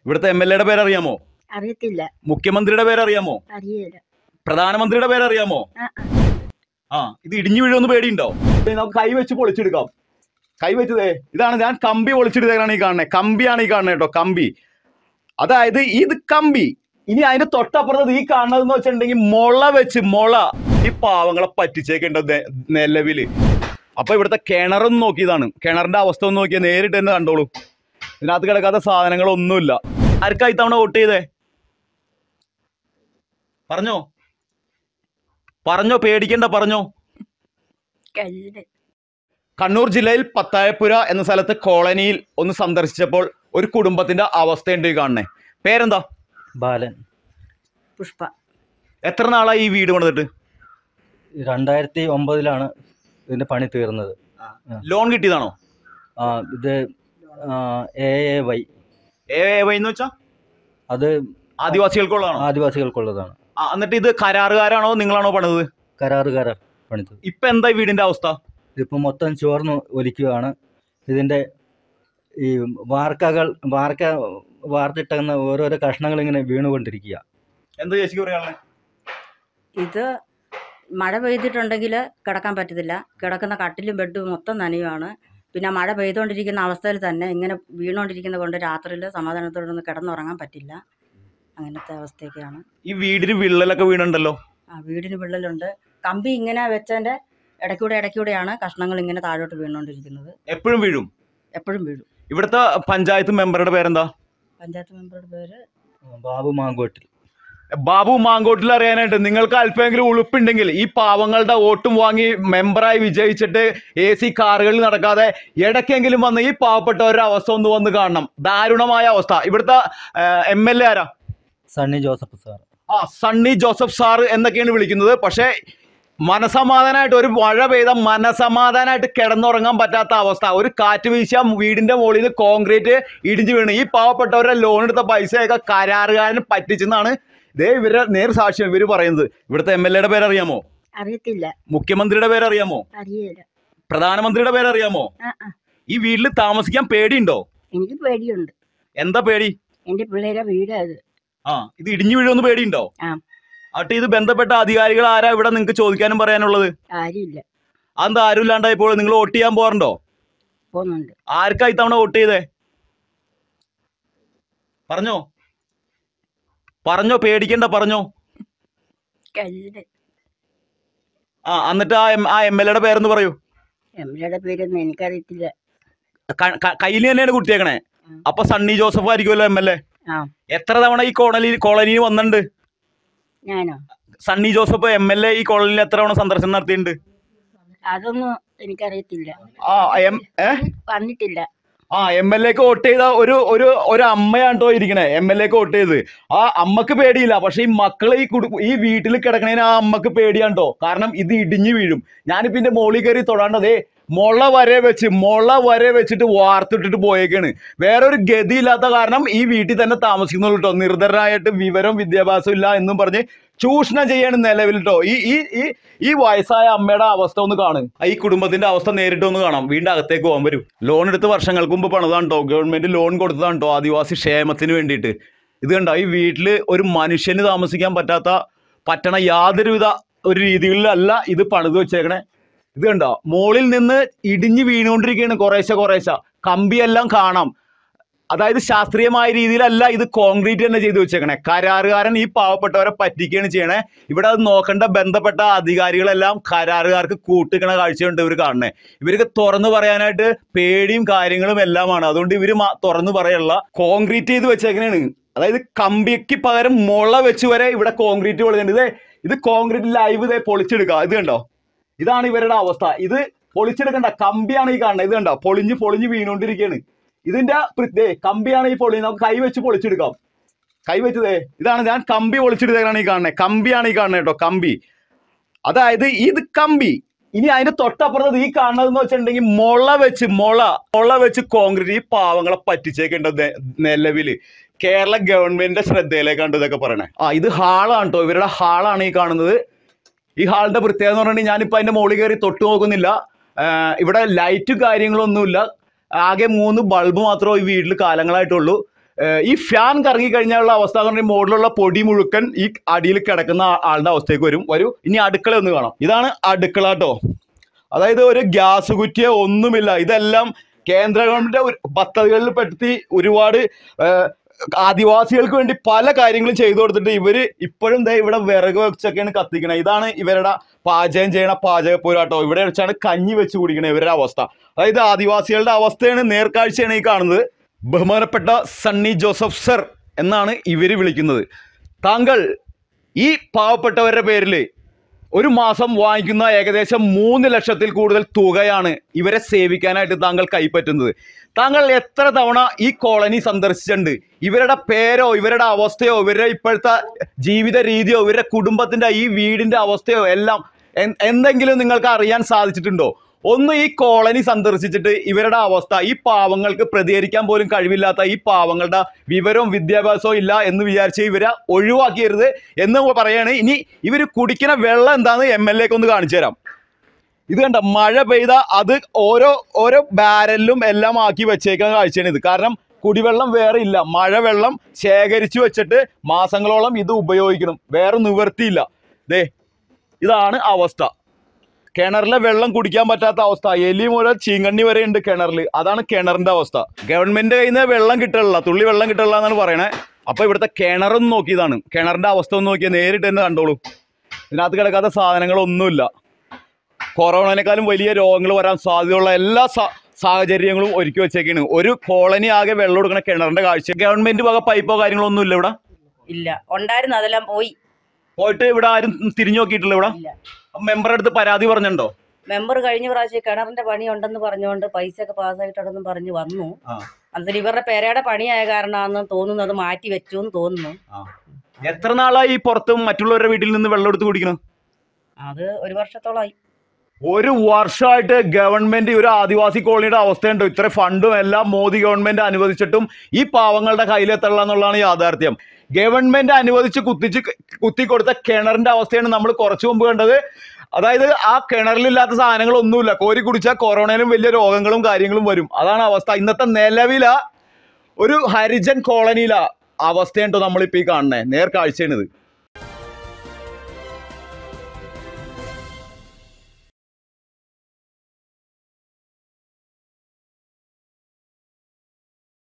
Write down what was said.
ഇവിടുത്തെ M L എയുടെ പേര് അറിയാമോ അറിയത്തില്ല മുഖ്യമന്ത്രിയുടെ പേര് അറിയാമോ അറിയില്ല പ്രധാനമന്ത്രിയുടെ പേര് അറിയാമോ ആ, ആ ഇത് ഇടിഞ്ഞു വീഴുമെന്ന് പേടിയുണ്ടോ ഇത് നമുക്ക് കൈ വെച്ച് പൊളിച്ചെടുക്കാം കൈ വെച്ചതേ ഇതാണ് ഞാൻ കമ്പി പൊളിച്ചെടുത്തേക്കാണ് ഈ കാണുന്നത് കമ്പിയാണ് ഈ കാണുന്നത് കേട്ടോ കമ്പി അതായത് ഇത് കമ്പി ഇനി അതിന്റെ തൊട്ടപ്പുറത്ത് ഈ കാണുന്നത് എന്ന് വെച്ചിട്ടുണ്ടെങ്കിൽ മുള വെച്ച് മുള ഈ പാവങ്ങളെ പറ്റിച്ചേക്കേണ്ട നിലവില് അപ്പൊ ഇവിടുത്തെ കിണറൊന്ന് നോക്കിയതാണ് കിണറിന്റെ അവസ്ഥ ഒന്ന് നോക്കിയാൽ നേരിട്ട് തന്നെ കണ്ടോളൂ ഇതിനകത്ത് കിടക്കാത്ത സാധനങ്ങളൊന്നുമില്ല ആർക്കാ ഇത്തവണ വോട്ട് ചെയ്തേ പറഞ്ഞോ പറഞ്ഞോ പേടിക്കണ്ട പറഞ്ഞോ കല്ല് കണ്ണൂർ ജില്ലയിൽ പത്തായപ്പുര എന്ന സ്ഥലത്ത് കോളനിയിൽ ഒന്ന് സന്ദർശിച്ചപ്പോൾ ഒരു കുടുംബത്തിന്റെ അവസ്ഥയുണ്ട് ഈ കാണുന്നേ പേരെന്താ ബാലൻ പുഷ്പ എത്ര നാളായി ഈ വീട് പണിതിട്ട് രണ്ടായിരത്തി ഒമ്പതിലാണ് ഇതിൻ്റെ പണി തീർന്നത് ലോൺ കിട്ടിയതാണോ ആ, ഇത് A A Y A Y എന്ന് വെച്ചാ അത് ആദിവാസികൾക്കുള്ളതാണോ ആദിവാസികൾക്കുള്ളതാണ് ആ, എന്നിട്ട് ഇത് കരാറുകാരാണോ നിങ്ങളാണോ പണിത് കരാറുകാരാ പണിതത് ഇപ്പൊ എന്താ ഈ വീടിന്റെ അവസ്ഥ ഇതിപ്പോൾ മൊത്തം ചോർന്ന് ഒലിക്കുകയാണ് ഇതിൻ്റെ ഈ വാർക്കകൾ വാർക്ക വാർത്തിട്ടുന്ന ഓരോരോ കഷ്ണങ്ങൾ ഇങ്ങനെ വീണുകൊണ്ടിരിക്കുക എന്താ ചേച്ചിക്ക് പറയാനുള്ളത് ഇത് മഴ പെയ്തിട്ടുണ്ടെങ്കിൽ കിടക്കാൻ പറ്റത്തില്ല കിടക്കുന്ന കട്ടിലും ബെഡും മൊത്തം നനയുവാണ് പിന്നെ മഴ പെയ്തുകൊണ്ടിരിക്കുന്ന അവസ്ഥയിൽ തന്നെ ഇങ്ങനെ വീണുകൊണ്ടിരിക്കുന്നത് കൊണ്ട് രാത്രിയിൽ സമാധാനത്തോടൊന്ന് കിടന്നുറങ്ങാൻ പറ്റില്ല അങ്ങനത്തെ അവസ്ഥയൊക്കെയാണ് ഈ വീടിന് വിള്ളലൊക്കെ വീണുണ്ടല്ലോ ആ വീടിന് വിള്ളലുണ്ട് കമ്പി ഇങ്ങനെ വെച്ചതിൻ്റെ ഇടയ്ക്കൂടെ ഇടയ്ക്കൂടെയാണ് കഷ്ണങ്ങൾ ഇങ്ങനെ താഴോട്ട് വീണുകൊണ്ടിരിക്കുന്നത് എപ്പോഴും വീഴും എപ്പോഴും വീഴും ഇവിടുത്തെ പഞ്ചായത്ത് മെമ്പറുടെ പേരെന്താ പഞ്ചായത്ത് മെമ്പറുടെ പേര് ബാബു മാങ്കോട്ടിൽ ബാബു മാങ്കോട്ടിൽ അറിയാനായിട്ട് നിങ്ങൾക്ക് അല്പമെങ്കിലും ഉളുപ്പുണ്ടെങ്കിൽ ഈ പാവങ്ങളുടെ വോട്ടും വാങ്ങി മെമ്പറായി വിജയിച്ചിട്ട് എ സി കാറുകളിൽ നടക്കാതെ ഇടയ്ക്കെങ്കിലും വന്ന് ഈ പാവപ്പെട്ടവരുടെ അവസ്ഥ ഒന്ന് വന്ന് കാണണം ദാരുണമായ അവസ്ഥ ഇവിടുത്തെ എം എൽ എ ആരാ സണ്ണി ജോസഫ് സാർ ആ സണ്ണി ജോസഫ് സാറ് എന്നൊക്കെയാണ് വിളിക്കുന്നത് പക്ഷേ മനസമാധാനമായിട്ട് ഒരു മഴ പെയ്ത മനസമാധാനമായിട്ട് കിടന്നുറങ്ങാൻ പറ്റാത്ത അവസ്ഥ ഒരു കാറ്റ് വീശിയ വീടിന്റെ മുകളിൽ നിന്ന് കോൺക്രീറ്റ് ഇടിഞ്ഞു വീണ് ഈ പാവപ്പെട്ടവരുടെ ലോൺ എടുത്ത പൈസയൊക്കെ കരാറുകാരന് പറ്റിച്ചെന്നാണ് ഇതേ ഇവരുടെ നേർ സാക്ഷ്യം ഇവർ പറയുന്നത് ഇവിടുത്തെ എം എൽ എയുടെ പേരറിയാമോ അറിയത്തില്ല മുഖ്യമന്ത്രിയുടെ പേരറിയാമോ അറിയില്ല പ്രധാനമന്ത്രിയുടെ പേരറിയാമോ ആ ആ ഈ വീട്ടിൽ താമസിക്കാൻ പേടിയുണ്ടോ എനിക്ക് പേടിയുണ്ട് എന്താ പേടി എൻ്റെ പിള്ളേരെ വീടാ അത് ആ ഇത് ഇടിഞ്ഞു വീഴുമെന്ന് പേടിയുണ്ടോ ആ. അട്ട് ഇത് ബന്ധപ്പെട്ട അധികാരികൾ ആരാ ഇവിടെ നിങ്ങൾക്ക് ചോദിക്കാനും പറയാനുള്ളത് ആരുമില്ല അതെന്താ ആരും ഇല്ലാണ്ടായപ്പോൾ നിങ്ങൾ വോട്ട് ചെയ്യാൻ പോകാറുണ്ടോ പോകുന്നുണ്ട് ആർക്കാ ഇത്തവണ വോട്ട് ചെയ്തേ പറഞ്ഞോ പറഞ്ഞോ പേടിക്കണ്ട പറഞ്ഞോ കല്ല് ആ എന്നിട്ട് ആ എം ആ എം എൽ എയുടെ പേരെന്ന് പറയൂ എംഎൽഎയുടെ പേരൊന്നും എനിക്കറിയത്തില്ല കയ്യിൽ തന്നെയാണ് കുട്ടിയേക്കണേ ഉം. അപ്പൊ സണ്ണി ജോസഫ് ആയിരിക്കുമല്ലോ എം എൽ എ ആ എത്ര തവണ ഈ കോളനി കോളനിയിൽ വന്നിട്ടുണ്ട് ഞാനോ Sunny Joseph M L A ഈ കോളനിയിൽ എത്ര തവണ സന്ദർശനം നടത്തിയിട്ടുണ്ട് അതൊന്നും എനിക്കറിയത്തില്ല ആ എം ഏ വന്നിട്ടില്ല ആ എം എൽ എക്ക് വോട്ട് ചെയ്ത ഒരു ഒരു ഒരു അമ്മയാണ് കേട്ടോ ഇരിക്കണേ എം എൽ എക്ക് വോട്ട് ചെയ്ത് ആ അമ്മക്ക് പേടിയില്ല പക്ഷെ ഈ മക്കളെ ഈ കുടു ഈ വീട്ടിൽ കിടക്കണേന് ആ അമ്മക്ക് പേടിയാണ് കേട്ടോ കാരണം ഇത് ഇടിഞ്ഞു വീഴും ഞാനിപ്പോ ഇതിന്റെ മോളിൽ കയറി തൊടാണ്ടതേ മുള വരെ വെച്ച് മുള വരെ വെച്ചിട്ട് വാർത്തിട്ടിട്ട് പോയേക്കാണ് വേറൊരു ഗതിയില്ലാത്ത കാരണം ഈ വീട്ടിൽ തന്നെ താമസിക്കുന്നുള്ളൂ കേട്ടോ നിർദ്ധരായിട്ട് വിവരം വിദ്യാഭ്യാസം ഇല്ല എന്നും പറഞ്ഞ് ചൂഷണം ചെയ്യാണ് നിലവിൽ കേട്ടോ ഈ ഈ ഈ ഈ വയസ്സായ അമ്മയുടെ അവസ്ഥ ഒന്ന് കാണും ഈ കുടുംബത്തിന്റെ അവസ്ഥ നേരിട്ട് ഒന്ന് കാണാം വീണ്ടും അകത്തേക്ക് പോകാൻ വരും ലോൺ എടുത്ത് വർഷങ്ങൾക്ക് മുമ്പ് പണിതാണ് കേട്ടോ ഗവൺമെന്റ് ലോൺ കൊടുത്തതാണ് കേട്ടോ ആദിവാസി ക്ഷേമത്തിന് വേണ്ടിയിട്ട് ഇത് കണ്ടോ ഈ വീട്ടിൽ ഒരു മനുഷ്യന് താമസിക്കാൻ പറ്റാത്ത പറ്റണ യാതൊരുവിധ ഒരു രീതികളിലല്ല ഇത് പണിത് വെച്ചേക്കണേ ഇത് കണ്ടോ മുകളിൽ നിന്ന് ഇടിഞ്ഞ് വീണുകൊണ്ടിരിക്കുകയാണ് കുറേശ്ശെ കുറേശ്ശെ കമ്പിയെല്ലാം കാണാം അതായത് ശാസ്ത്രീയമായ രീതിയിലല്ല ഇത് കോൺക്രീറ്റ് തന്നെ ചെയ്തു വെച്ചേക്കണേ കരാറുകാരൻ ഈ പാവപ്പെട്ടവരെ പറ്റിക്കുകയാണ് ചെയ്യണേ ഇവിടെ അത് നോക്കേണ്ട ബന്ധപ്പെട്ട അധികാരികളെല്ലാം കരാറുകാർക്ക് കൂട്ടിക്കണ കാഴ്ചയുണ്ട് ഇവർ കാണണേ ഇവർക്ക് തുറന്നു പറയാനായിട്ട് പേടിയും കാര്യങ്ങളും എല്ലാമാണ് അതുകൊണ്ട് ഇവർ തുറന്നു പറയുള്ള കോൺക്രീറ്റ് ചെയ്ത് വെച്ചേക്കണേണ് അതായത് കമ്പിക്ക് പകരം മുള വെച്ച് വരെ ഇവിടെ കോൺക്രീറ്റ് പൊളിച്ചിട്ടുണ്ട് ഇതേ ഇത് കോൺക്രീറ്റ് ലൈവ് ഇതേ പൊളിച്ചെടുക്കുക ഇത് കണ്ടോ ഇതാണ് ഇവരുടെ അവസ്ഥ ഇത് പൊളിച്ചെടുക്കണ്ട കമ്പിയാണ് ഈ കാണുന്നത് ഇത് കണ്ടോ പൊളിഞ്ഞ് പൊളിഞ്ഞ് വീണുകൊണ്ടിരിക്കുകയാണ് ഇതിന്റെ പ്രി- ദേ കമ്പിയാണ് ഈ പൊളി നമുക്ക് കൈ വെച്ച് പൊളിച്ചെടുക്കാം കൈ വെച്ചതേ ഇതാണ് ഞാൻ കമ്പി പൊളിച്ചെടുത്തേക്കാണ് ഈ കാണുന്നത് കമ്പിയാണ് ഈ കാണുന്നത് കേട്ടോ കമ്പി അതായത് ഇത് കമ്പി ഇനി അതിന്റെ തൊട്ടപ്പുറത്ത് ഈ കാണുന്നത് എന്ന് വെച്ചിട്ടുണ്ടെങ്കിൽ മുള വെച്ച് മുള മുള വെച്ച് കോൺക്രീറ്റ് ഈ പാവങ്ങളെ പറ്റിച്ചേക്കേണ്ട നെ- നിലവില് കേരള ഗവൺമെന്റിന്റെ ശ്രദ്ധയിലേക്കാണ് ഇതൊക്കെ പറയണേ ആ ഇത് ഹാളാണ് കേട്ടോ ഇവരുടെ ഹാളാണ് ഈ കാണുന്നത് ഈ ഹാളിന്റെ പ്രത്യേകത എന്ന് പറഞ്ഞിട്ടുണ്ടെങ്കിൽ ഞാനിപ്പോ അതിന്റെ മുകളിൽ കയറി തൊട്ട് നോക്കുന്നില്ല ആ, ഇവിടെ ലൈറ്റും കാര്യങ്ങളൊന്നുമില്ല ആകെ മൂന്ന് ബൾബ് മാത്രമേ ഈ വീട്ടിൽ കാലങ്ങളായിട്ടുള്ളൂ ഏഹ് ഈ ഫാൻ കറങ്ങി കഴിഞ്ഞാലുള്ള അവസ്ഥ എന്ന് പറഞ്ഞാൽ മുകളിലുള്ള പൊടി മുഴുക്കൻ ഈ അടിയിൽ കിടക്കുന്ന ആ- ആളുടെ അവസ്ഥയ്ക്ക് വരും വരൂ ഇനി അടുക്കള ഒന്ന് കാണാം ഇതാണ് അടുക്കള കേട്ടോ അതായത് ഒരു ഗ്യാസ് കുറ്റിയോ ഒന്നുമില്ല ഇതെല്ലാം കേന്ദ്ര ഗവൺമെന്റ് ഒരു പദ്ധതികളിൽ പെടുത്തി ഒരുപാട് ഏഹ്, ആദിവാസികൾക്ക് വേണ്ടി പല കാര്യങ്ങളും ചെയ്തു കൊടുത്തിട്ട് ഇവര് ഇപ്പോഴും ദേ ഇവിടെ വിറക് വെച്ചൊക്കെയാണ് കത്തിക്കണത് ഇതാണ് ഇവരുടെ പാചകം ചെയ്യണ പാചകപ്പൂരാട്ടോ ഇവിടെ വെച്ചാണ് കഞ്ഞി വെച്ച് കുടിക്കണത് ഇവരുടെ അവസ്ഥ അതായത് ആദിവാസികളുടെ അവസ്ഥയാണ് നേർക്കാഴ്ചയാണ് ഈ കാണുന്നത് ബഹുമാനപ്പെട്ട സണ്ണി ജോസഫ് സർ എന്നാണ് ഇവർ വിളിക്കുന്നത് താങ്കൾ ഈ പാവപ്പെട്ടവരുടെ പേരിൽ ഒരു മാസം വാങ്ങിക്കുന്ന ഏകദേശം മൂന്ന് ലക്ഷത്തിൽ കൂടുതൽ തുകയാണ് ഇവരെ സേവിക്കാനായിട്ട് താങ്കൾ കൈപ്പറ്റുന്നത് താങ്കൾ എത്ര തവണ ഈ കോളനി സന്ദർശിച്ചിട്ടുണ്ട് ഇവരുടെ പേരോ ഇവരുടെ അവസ്ഥയോ ഇവരുടെ ഇപ്പോഴത്തെ ജീവിത രീതിയോ ഇവരുടെ കുടുംബത്തിന്റെ ഈ വീടിന്റെ അവസ്ഥയോ എല്ലാം എൻ- എന്തെങ്കിലും നിങ്ങൾക്ക് അറിയാൻ സാധിച്ചിട്ടുണ്ടോ ഒന്ന് ഈ കോളനി സന്ദർശിച്ചിട്ട് ഇവരുടെ അവസ്ഥ ഈ പാവങ്ങൾക്ക് പ്രതികരിക്കാൻ പോലും കഴിവില്ലാത്ത ഈ പാവങ്ങളുടെ വിവരവും വിദ്യാഭ്യാസവും ഇല്ല എന്ന് വിചാരിച്ച് ഇവരെ ഒഴിവാക്കിയരുത് എന്ന് പറയാണ് ഇനി ഇവർ കുടിക്കുന്ന വെള്ളം എന്താന്ന് എം എൽ എക്ക് ഒന്ന് കാണിച്ചു തരാം ഇത് കണ്ട മഴ പെയ്ത അത് ഓരോ ഓരോ ബാരലിലും എല്ലാം ആക്കി വെച്ചേക്കുന്ന കാഴ്ചയാണ് ഇത് കാരണം കുടിവെള്ളം വേറെ ഇല്ല മഴവെള്ളം ശേഖരിച്ചു വെച്ചിട്ട് മാസങ്ങളോളം ഇത് ഉപയോഗിക്കണം വേറെ നിവർത്തിയില്ല ദേ ഇതാണ് അവസ്ഥ കിണറിലെ വെള്ളം കുടിക്കാൻ പറ്റാത്ത അവസ്ഥ എലി മുതൽ ചീങ്കണ്ണി വരെ ഉണ്ട് കിണറിൽ അതാണ് കിണറിന്റെ അവസ്ഥ ഗവൺമെന്റ് കയ്യിൽ നിന്ന് വെള്ളം കിട്ടണില്ല തുള്ളി വെള്ളം കിട്ടണില്ല എന്നാണ് പറയണേ അപ്പൊ ഇവിടുത്തെ കിണറൊന്ന് നോക്കിയതാണ് കിണറിന്റെ അവസ്ഥ ഒന്ന് നോക്കിയാൽ നേരിട്ട് തന്നെ കണ്ടോളൂ ഇതിനകത്ത് കിടക്കാത്ത സാധനങ്ങളൊന്നുമില്ല കൊറോണനേക്കാളും വലിയ രോഗങ്ങൾ വരാൻ സാധ്യതയുള്ള എല്ലാ സാ- സാഹചര്യങ്ങളും ഒരുക്കി വെച്ചേക്കാണ് ഒരു കോളനി ആകെ വെള്ളം കൊടുക്കുന്ന കിണറിന്റെ കാഴ്ച ഗവൺമെന്റ് വക പൈപ്പോ കാര്യങ്ങളോ ഒന്നും ഇല്ല ഇവിടെ ഇല്ല ഉണ്ടായിരുന്നു അതെല്ലാം പോയി പോയിട്ട് ഇവിടെ ആരും തിരിഞ്ഞു നോക്കിയിട്ടില്ല ഇവിടെ ഇല്ല മെമ്പറുടെ അടുത്ത് പരാതി പറഞ്ഞിട്ടുണ്ടോ മെമ്പർ കഴിഞ്ഞ പ്രാവശ്യം കിണറിന്റെ പണി ഉണ്ടെന്ന് പറഞ്ഞുകൊണ്ട് പൈസ ഒക്കെ പാസ്സായിട്ടുണ്ടെന്ന് പറഞ്ഞ് വന്നു ആ. അതിൽ ഇവരുടെ പെരയുടെ പണിയായ കാരണമാണെന്ന് തോന്നുന്നു അത് മാറ്റി വെച്ചു എന്ന് തോന്നുന്നു എത്ര നാളായി ഈ പുറത്തും മറ്റുള്ളവരുടെ വീട്ടിൽ നിന്ന് വെള്ളം എടുത്ത് കുടിക്കണം അത് ഒരു വർഷത്തോളമായി ഒരു വർഷമായിട്ട് ഗവൺമെന്റ് ഒരു ആദിവാസി കോളനിയുടെ അവസ്ഥയുണ്ടോ ഇത്ര ഫണ്ടും എല്ലാം മോദി ഗവൺമെന്റ് അനുവദിച്ചിട്ടും ഈ പാവങ്ങളുടെ കയ്യിലെത്തള്ള എന്നുള്ളതാണ് യാഥാർത്ഥ്യം ഗവൺമെന്റ് അനുവദിച്ച് കുത്തിച്ച് കുത്തി കൊടുത്ത കിണറിന്റെ അവസ്ഥയാണ് നമ്മൾ കുറച്ചു മുമ്പ് കണ്ടത് അതായത് ആ കിണറിലില്ലാത്ത സാധനങ്ങളൊന്നുമില്ല കോരി കുടിച്ചാൽ കൊറോണയിലും വലിയ രോഗങ്ങളും കാര്യങ്ങളും വരും അതാണ് അവസ്ഥ ഇന്നത്തെ നിലവില ഒരു ഹരിജൻ കോളനിയിലാ അവസ്ഥയുണ്ടോ നമ്മളിപ്പോ ഈ കാണുന്നത് നേർക്കാഴ്ചയാണിത്